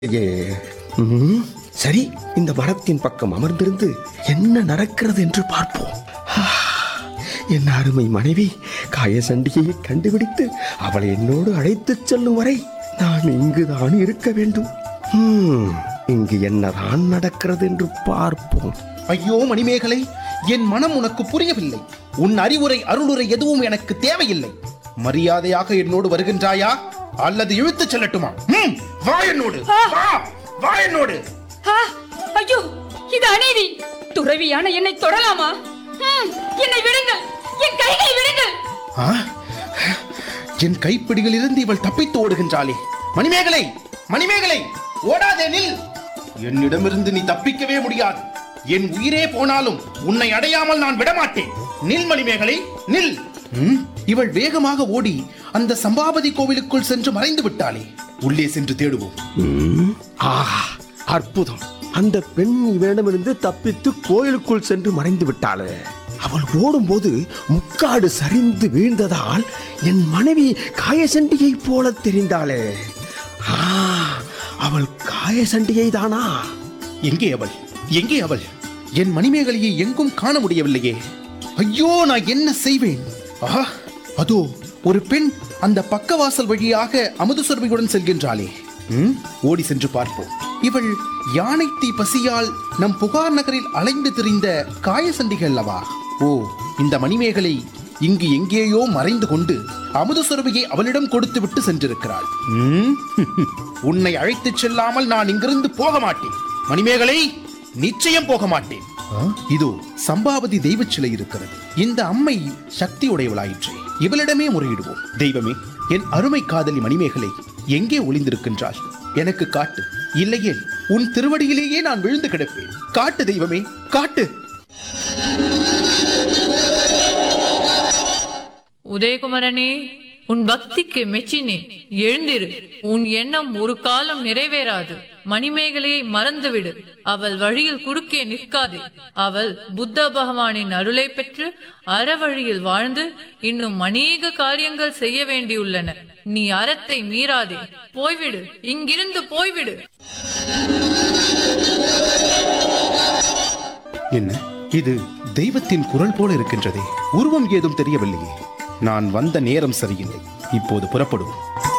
ஏ ம், சரி இந்த மரத்தின் பக்கம் அமர்ந்திருந்து என்ன நடக்கிறது என்று பார்ப்போம் ஆ, என் அருமை மனைவி காயசண்டிகையை கண்டுபிடித்து அவளை என்னோடு அழைத்துச் செல்லும் வரை நான் இங்குதான் இருக்க வேண்டும் ம், இங்கு என்னதான் நடக்கிறது என்று பார்ப்போம் ஐயோ மணிமேகலை என் மனம் உனக்கு புரியவில்லை உன் அறிவுரை அருளுரை எதுவும் எனக்கு தேவையில்லை மரியாதையாக என்னோடு வருகின்றாயா அல்லது இழுத்துச் செல்லட்டுமா ம், வா என்னோடு வா வா என்னோடு ஆ! ஐயோ இது அநீதி துறவியான என்னை தொடலாமா ம், என்னை விடுங்கள் என் கைகளை விடுங்கள் ஆ? என் கைப்பிடியில் இருந்து இவள் தப்பித்து ஓடுகின்றாளே மணிமேகலை மணிமேகலை ஓடாதே நில் என்னிடமிருந்து நீ தப்பிக்கவே முடியாது என் உயிரே போனாலும் உன்னை அடையாமல் நான் விடமாட்டேன் நில் மணிமேகலை நில் ம், இவள் வேகமாக ஓடி அந்த சம்பாபதி கோவிலுக்குள் சென்று மறைந்து விட்டாளே உள்ளே சென்று தேடுவோம் ம், ஆஹா அற்புதம் அந்த பெண் இவனிடமிருந்து தப்பித்து கோயிலுக்குள் சென்று மறைந்து விட்டாளே அவள் ஓடும்போது முக்காடு சரிந்து வீழ்ந்ததால் என் மனைவி காயசண்டிகை போல தெரிந்தாளே ஆ, அவள் காயசண்டிகை தானா எங்கே அவள் எங்கே அவள் என் மணிமேகலையை எங்கும் காண முடியவில்லையே ஐயோ நான் என்ன செய்வேன் ஆஹா அதோ ஒரு பெண் அந்த பக்கவாசல் வழியாக அமுதசுரபியுடன் செல்கின்றாளே ம், ஓடி சென்று பார்ப்போம் இவள் யானை தீ பசியால் நம் புகார் நகரில் அலைந்து திரிந்த காயசண்டிகை அல்லவா ஓ இந்த மணிமேகலை இங்கு எங்கேயோ மறைந்து கொண்டு அமுதசுரபியை அவளிடம் கொடுத்து விட்டு சென்றிருக்கிறாள் ம், உன்னை அழைத்துச் செல்லாமல் நான் இங்கிருந்து போக மாட்டேன் மணிமேகலை நிச்சயம் போக மாட்டேன் ஆ, இதோ சம்பாவதி தெய்வச் சிலை இருக்கிறது இந்த அம்மை சக்தி உடையவளாயிற்றே இவளிடமே முறையிடுவோம் தெய்வமே என் அருமை காதலி மணிமேகலை எங்கே ஒளிந்திருக்கின்றாள் எனக்கு காட்டு இல்லையே உன் திருவடியிலேயே நான் விழுந்து கிடப்பேன் காட்டு தெய்வமே காட்டு உதயகுமரனே உன் பக்திக்கு மெச்சினேன் எழுந்திரு உன் எண்ணம் ஒரு காலம் நிறைவேறாது மணிமேகலையை மறந்துவிடு அவள் வழியில் குறுக்கே நிற்காதே அவள் புத்த பகவானின் அருளை பெற்று அறவழியில் வாழ்ந்து இன்னும் அநேக காரியங்கள் செய்ய வேண்டியுள்ளன நீ அறத்தை மீறாதே போய்விடு இங்கிருந்து போய்விடு என்ன இது தெய்வத்தின் குரல் போல இருக்கின்றதே உருவம் ஏதும் தெரியவில்லையே நான் வந்த நேரம் சரியில்லை இப்போது புறப்படுவோம்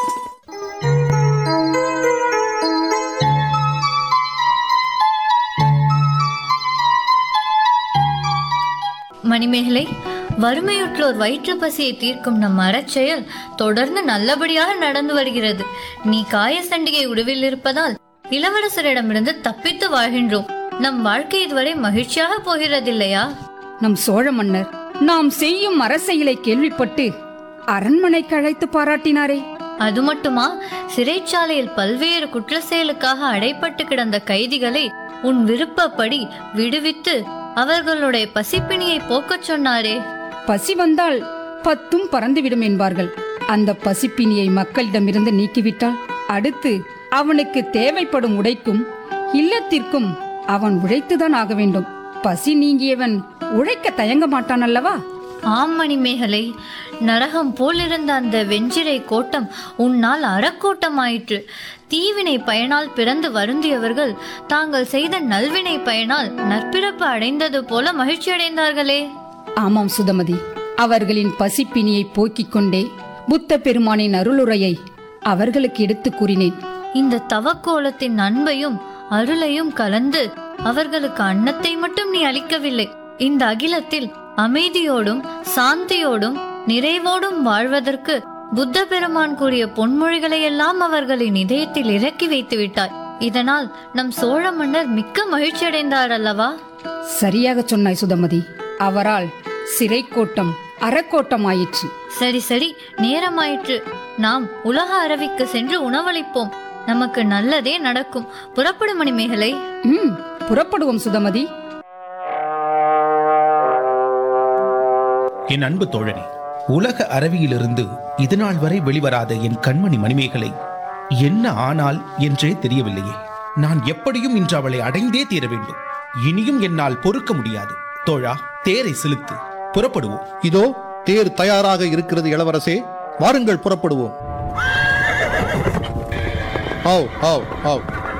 மணிமேகலை வறுமையுற்றோர் வயிற்று பசியை தீர்க்கும் நம் அறச்செயல் தொடர்ந்து நல்லபடியாக நடந்து வருகிறது நீ காயசண்டிகை உடுவில் இருப்பதால் இளவரசரிடமிருந்து தப்பித்து வாழ்கின்றோம் நம் வாழ்க்கை இதுவரை மகிழ்ச்சியாக போகிறதில்லையா நம் சோழ மன்னர் நாம் செய்யும் அரசியலை கேள்விப்பட்டு அரண்மனைக்கு அழைத்து பாராட்டினாரே அது மட்டுமா சிறைச்சாலையில் பல்வேறு குற்ற செயலுக்காக அடைப்பட்டு கிடந்த கைதிகளை உன் விருப்பப்படி விடுவித்து அவர்களுடைய பசிப்பிணியை போக்கச் சொன்னாரே பசி வந்தால் பத்தும் பறந்துவிடும் என்பார்கள் அந்த பசிப்பினியை மக்களிடமிருந்து நீக்கிவிட்டால் அடுத்து அவனுக்கு தேவைப்படும் உடைக்கும் இல்லத்திற்கும் அவன் உழைத்துதான் ஆக வேண்டும் பசி நீங்கியவன் உழைக்க தயங்க மாட்டான் அல்லவா ஆம் மணிமேகலை நரகம் போலிருந்த அந்த வெஞ்சிரை கோட்டம் உன்னால் அறக்கோட்டமாயிற்று தீவினை பயனால் பிறந்து வருந்தியவர்கள் தாங்கள் செய்த நல்வினை பயனால் நற்பிறப்பு அடைந்தது போல மகிழ்ச்சி அடைந்தார்களே ஆமாம் சுதமதி அவர்களின் பசிப்பினியை போக்கிக் கொண்டே புத்த பெருமானின் அருளுரையை அவர்களுக்கு எடுத்துக் கூறினேன் இந்த தவக்கோலத்தின் அன்பையும் அருளையும் கலந்து அவர்களுக்கு அன்னத்தை மட்டும் நீ அளிக்கவில்லை இந்த அகிலத்தில் அமைதியோடும் சாந்தியோடும் நிறைவோடும் வாழ்வதற்கு புத்த பெருமான் கூறிய பொன்மொழிகளை எல்லாம் அவர்களின் இதயத்தில் இறக்கி வைத்து விட்டாய் இதனால் நம் சோழ மன்னர் மிக்க மகிழ்ச்சி அடைந்தார் அல்லவா சரியாக சொன்னாய் சுதமதி அவரால் சிறை கோட்டம் அறக்கோட்டம் ஆயிற்று சரி சரி நேரமாயிற்று நாம் உலக அரவிக்கு சென்று உணவளிப்போம் நமக்கு நல்லதே நடக்கும் புறப்படும் மணிமேகலை ம் புறப்படுவோம் சுதமதி என் அன்பு தோழனே உலக அரவியிலிருந்து இதுநாள் வரை வெளிவராத என் கண்மணி மணிமேகலை என்ன ஆனால் என்றே தெரியவில்லையே நான் எப்படியும் இன்று அவளை அடைந்தே தீர வேண்டும் இனியும் என்னால் பொறுக்க முடியாது தோழா தேரை செலுத்து புறப்படுவோம் இதோ தேர் தயாராக இருக்கிறது இளவரசே வாருங்கள் புறப்படுவோம் ஆவ் ஆவ் ஆவ்